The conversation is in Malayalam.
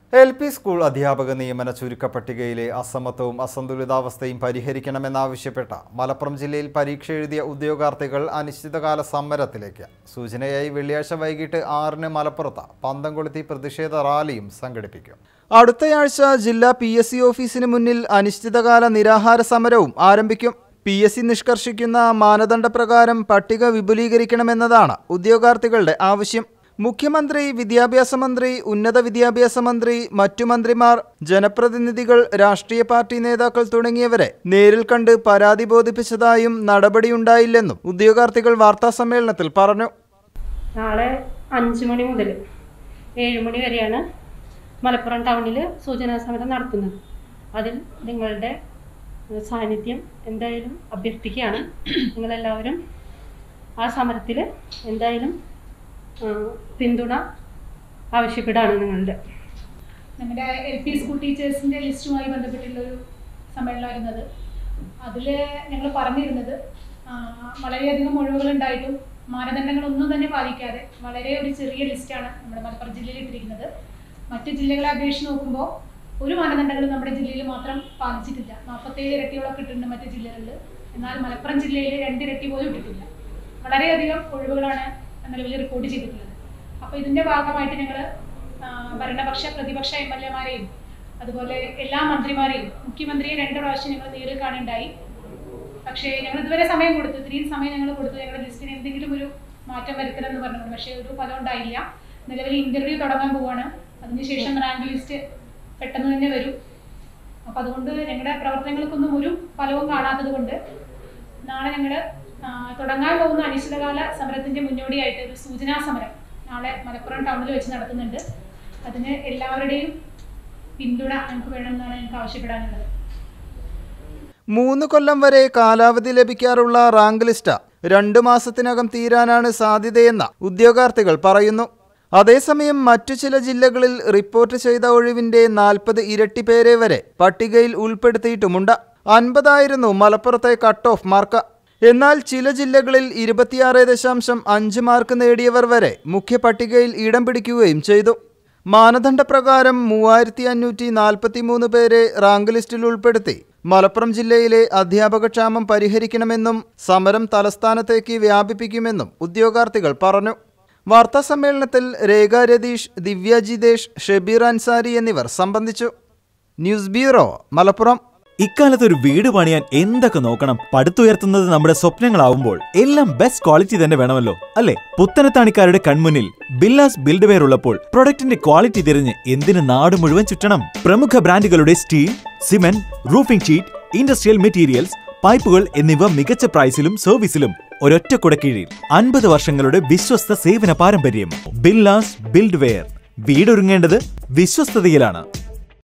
എൽ പി സ്കൂൾ അധ്യാപക നിയമന ചുരുക്കപ്പട്ടികയിലെ അസമത്വവും അസന്തുലിതാവസ്ഥയും പരിഹരിക്കണമെന്നാവശ്യപ്പെട്ട മലപ്പുറം ജില്ലയിൽ പരീക്ഷ എഴുതിയ ഉദ്യോഗാർത്ഥികൾ അനിശ്ചിതകാല സമരത്തിലേക്ക് സൂചനയായി വെള്ളിയാഴ്ച വൈകിട്ട് ആറിന് മലപ്പുറത്ത് പന്തം കൊളുത്തി പ്രതിഷേധ റാലിയും സംഘടിപ്പിക്കും അടുത്തയാഴ്ച ജില്ലാ പി എസ് സി ഓഫീസിന് മുന്നിൽ അനിശ്ചിതകാല നിരാഹാര സമരവും ആരംഭിക്കും പി എസ് സി നിഷ്കർഷിക്കുന്ന മാനദണ്ഡപ്രകാരം പട്ടിക വിപുലീകരിക്കണമെന്നതാണ് ഉദ്യോഗാർത്ഥികളുടെ ആവശ്യം മുഖ്യമന്ത്രി വിദ്യാഭ്യാസ മന്ത്രി ഉന്നത വിദ്യാഭ്യാസ മന്ത്രി മറ്റു മന്ത്രിമാർ ജനപ്രതിനിധികൾ രാഷ്ട്രീയ പാർട്ടി നേതാക്കൾ തുടങ്ങിയവരെ നേരിൽ കണ്ട് പരാതി ബോധിപ്പിച്ചതായും നടപടിയുണ്ടായില്ലെന്നും ഉദ്യോഗാർത്ഥികൾ വാർത്താസമ്മേളനത്തിൽ പറഞ്ഞു നാളെ അഞ്ച് മണി മുതൽ ഏഴ് മണി വരെയാണ് മലപ്പുറം ടൗണിൽ സൂചനാ സമരം നടത്തുന്നത് അതിൽ നിങ്ങളുടെ ഏഹ്, സാന്നിധ്യം എന്തായാലും അഭ്യർത്ഥിക്കുകയാണ് നിങ്ങളെല്ലാവരും ആ സമരത്തിൽ എന്തായാലും ഏഹ്, പിന്തുണ ആവശ്യപ്പെടുകയാണ് നിങ്ങളുടെ നമ്മുടെ എൽ പി സ്കൂൾ ടീച്ചേഴ്സിൻ്റെ ലിസ്റ്റുമായി ബന്ധപ്പെട്ടുള്ള ഒരു സമ്മേളനമായിരുന്നത് അതിൽ ഞങ്ങൾ പറഞ്ഞിരുന്നത് ആ, വളരെയധികം ഒഴിവുകൾ ഉണ്ടായിട്ടും മാനദണ്ഡങ്ങളൊന്നും തന്നെ പാലിക്കാതെ വളരെ ഒരു ചെറിയ ലിസ്റ്റാണ് നമ്മുടെ മലപ്പുറം ജില്ലയിൽ ഇട്ടിരിക്കുന്നത് മറ്റ് ജില്ലകളെ അപേക്ഷിച്ച് നോക്കുമ്പോൾ ഒരു മാനദണ്ഡങ്ങളും നമ്മുടെ ജില്ലയിൽ മാത്രം പാലിച്ചിട്ടില്ല നാൽപ്പത്തേഴ് ഇരട്ടികളൊക്കെ ഇട്ടിട്ടുണ്ട് മറ്റ് ജില്ലകളിൽ എന്നാൽ മലപ്പുറം ജില്ലയിൽ രണ്ടിരട്ടി പോലും ഇട്ടിട്ടില്ല വളരെയധികം ഒഴിവുകളാണ് നിലവിൽ റിപ്പോർട്ട് ചെയ്തിട്ടുള്ളത് അപ്പോൾ ഇതിൻ്റെ ഭാഗമായിട്ട് ഞങ്ങൾ ഭരണപക്ഷ പ്രതിപക്ഷ എം എൽ എമാരെയും അതുപോലെ എല്ലാ മന്ത്രിമാരെയും മുഖ്യമന്ത്രിയെ രണ്ട് പ്രാവശ്യം ഞങ്ങൾ നേരിൽ കാണുണ്ടായി പക്ഷേ ഞങ്ങൾ ഇതുവരെ സമയം കൊടുത്തു ഇത്രയും സമയം ഞങ്ങൾ കൊടുത്തു ഞങ്ങളുടെ ലിസ്റ്റിന് എന്തെങ്കിലും ഒരു മാറ്റം വരുത്തണം എന്ന് പറഞ്ഞു പക്ഷേ ഒരു ഫലം ഉണ്ടായില്ല നിലവിൽ ഇന്റർവ്യൂ തുടങ്ങാൻ പോവാണ് അതിനുശേഷം റാങ്ക് ലിസ്റ്റ് പെട്ടെന്ന് തന്നെ വരും അപ്പം അതുകൊണ്ട് ഞങ്ങളുടെ പ്രവർത്തനങ്ങൾക്കൊന്നും ഒരു ഫലവും കാണാത്തത് കൊണ്ട് നാളെ ഞങ്ങൾ തുടങ്ങാൻ പോകുന്ന അനിശ്ചിതകാല സമരത്തിന്റെ മുന്നോടിയായിട്ട് ഒരു സൂചനാ സമരം നാളെ മലപ്പുറം ടൗണിൽ വെച്ച് നടത്തുന്നുണ്ട് അതിന് എല്ലാവരുടെയും പിന്തുണ ഞങ്ങൾക്ക് വേണമെന്നാണ് ഞങ്ങൾക്ക് ആവശ്യപ്പെടാനുള്ളത് മൂന്ന് കൊല്ലം വരെ കാലാവധി ലഭിക്കാറുള്ള റാങ്ക് ലിസ്റ്റ് രണ്ടു മാസത്തിനകം തീരാനാണ് സാധ്യതയെന്ന ഉദ്യോഗാർത്ഥികൾ പറയുന്നു അതേസമയം മറ്റു ചില ജില്ലകളിൽ റിപ്പോർട്ട് ചെയ്ത ഒഴിവിന്റെ നാൽപ്പത് ഇരട്ടി പേരെ വരെ പട്ടികയിൽ ഉൾപ്പെടുത്തിയിട്ടുമുണ്ട് അൻപതായിരുന്നു മലപ്പുറത്തെ കട്ട് ഓഫ് മാർക്ക് എന്നാൽ ചില ജില്ലകളിൽ ഇരുപത്തിയാറ് ദശാംശം അഞ്ച് മാർക്ക് നേടിയവർ വരെ മുഖ്യ പട്ടികയിൽ ഇടം പിടിക്കുകയും ചെയ്തു മാനദണ്ഡപ്രകാരം മൂവായിരത്തി അഞ്ഞൂറ്റി നാൽപ്പത്തി മൂന്ന് പേരെ റാങ്ക് ലിസ്റ്റിൽ ഉൾപ്പെടുത്തി മലപ്പുറം ജില്ലയിലെ അധ്യാപകക്ഷാമം പരിഹരിക്കണമെന്നും സമരം തലസ്ഥാനത്തേക്ക് വ്യാപിപ്പിക്കുമെന്നും ഉദ്യോഗാർത്ഥികൾ പറഞ്ഞു വാർത്താസമ്മേളനത്തിൽ രേഖ രതീഷ് ദിവ്യ ജിതേഷ് ഷെബീർ അൻസാരി എന്നിവർ സംബന്ധിച്ചു ന്യൂസ് ബ്യൂറോ മലപ്പുറം ഇക്കാലത്ത് ഒരു വീട് പണിയാൻ എന്തൊക്കെ നോക്കണം പടുത്തുയർത്തുന്നത് നമ്മുടെ സ്വപ്നങ്ങളാവുമ്പോൾ എല്ലാം ബെസ്റ്റ് ക്വാളിറ്റി തന്നെ വേണമല്ലോ അല്ലെ പുത്തനത്താണിക്കാരുടെ കൺമുന്നിൽ ബില്ലാസ് ബിൽഡ് വെയർ ഉള്ളപ്പോൾ പ്രൊഡക്റ്റിന്റെ ക്വാളിറ്റി തിരഞ്ഞ് എന്തിന് നാട് മുഴുവൻ ചുറ്റണം പ്രമുഖ ബ്രാൻഡുകളുടെ steel cement roofing sheet industrial materials പൈപ്പുകൾ എന്നിവ മികച്ച പ്രൈസിലും സർവീസിലും ഒരൊറ്റ കുടക്കീഴിൽ അൻപത് വർഷങ്ങളുടെ വിശ്വസ്ത സേവന പാരമ്പര്യം ബില്ലാസ് ബിൽഡ് വെയർ വീടൊരുങ്ങേണ്ടത് വിശ്വസ്തതയിലാണ്